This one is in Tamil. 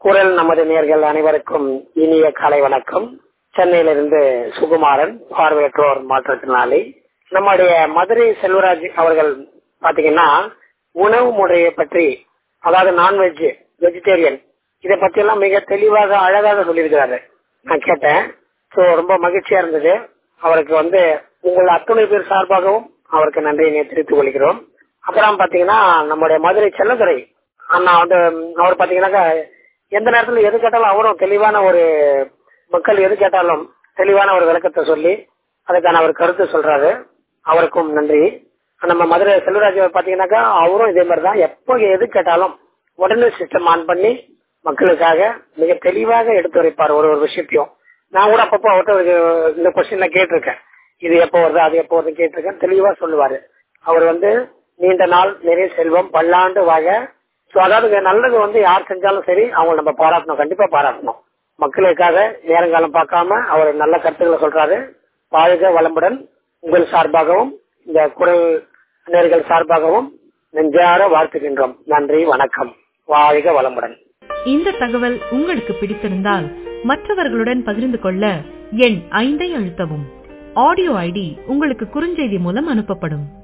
குரல் நமது நேர்கள் அனைவருக்கும் இனிய காலை வணக்கம் சென்னையிலிருந்து சுகுமாரன் பார்வையற்றோர் மாற்றத்தினாலே நம்முடைய மதுரை செல்வராஜ் அவர்கள் பாத்தீங்கன்னா உணவு முறையை பற்றி அதாவது நான்வெஜ் வெஜிடேரியன் இதை பத்தி எல்லாம் மிக தெளிவாக அழகாக சொல்லியிருக்கிறாரு நான் கேட்டேன் சோ ரொம்ப மகிழ்ச்சியா இருந்தது அவருக்கு வந்து உங்கள் அத்துணை பேர் சார்பாகவும் அவருக்கு நன்றியை தெரிவித்துக் கொள்கிறோம் அப்புறம் பாத்தீங்கன்னா நம்முடைய மதுரை செல்லதுரை அண்ணா வந்து அவர் பாத்தீங்கன்னாக்கா எந்த நேரத்துல எது கேட்டாலும் அவரும் தெளிவான ஒரு மக்கள் எது கேட்டாலும் தெளிவான ஒரு விளக்கத்தை சொல்லி அதுக்கான அவர் கருத்து சொல்றாரு அவருக்கும் நன்றி நம்ம மதுரை செல்வராஜ் பாத்தீங்கன்னாக்கா அவரும் இதே மாதிரி தான் எப்போ எது கேட்டாலும் உடனே சிஸ்டம் ஆன் பண்ணி மக்களுக்காக மிக தெளிவாக எடுத்துரைப்பார் ஒரு ஒரு விஷயத்தையும் நான் கூட அப்பப்போ அவர்கிட்ட இந்த கொஸ்டின்ல கேட்டிருக்கேன் இது எப்போ வருது அது எப்போ வருது கேட்டிருக்கேன் தெளிவா சொல்லுவாரு அவர் வந்து நீண்ட நாள் நிறைய செல்வம் பல்லாண்டு வாழ சோ அதாவது நல்லது வந்து யார் செஞ்சாலும் சரி அவங்க நம்ம பாராட்டணும் கண்டிப்பா பாராட்டணும் மக்களுக்காக நேரங்காலம் பார்க்காம அவர் நல்ல கருத்துக்களை சொல்றாரு வாழ்க வளமுடன் உங்கள் சார்பாகவும் இந்த குரல் நேர்கள் சார்பாகவும் நெஞ்சார வாழ்த்துகின்றோம் நன்றி வணக்கம் வாழ்க வளமுடன் இந்த தகவல் உங்களுக்கு பிடித்திருந்தால் மற்றவர்களுடன் பகிர்ந்து கொள்ள எண் ஐந்தை அழுத்தவும் ஆடியோ ஐடி உங்களுக்கு குறுஞ்செய்தி மூலம் அனுப்பப்படும்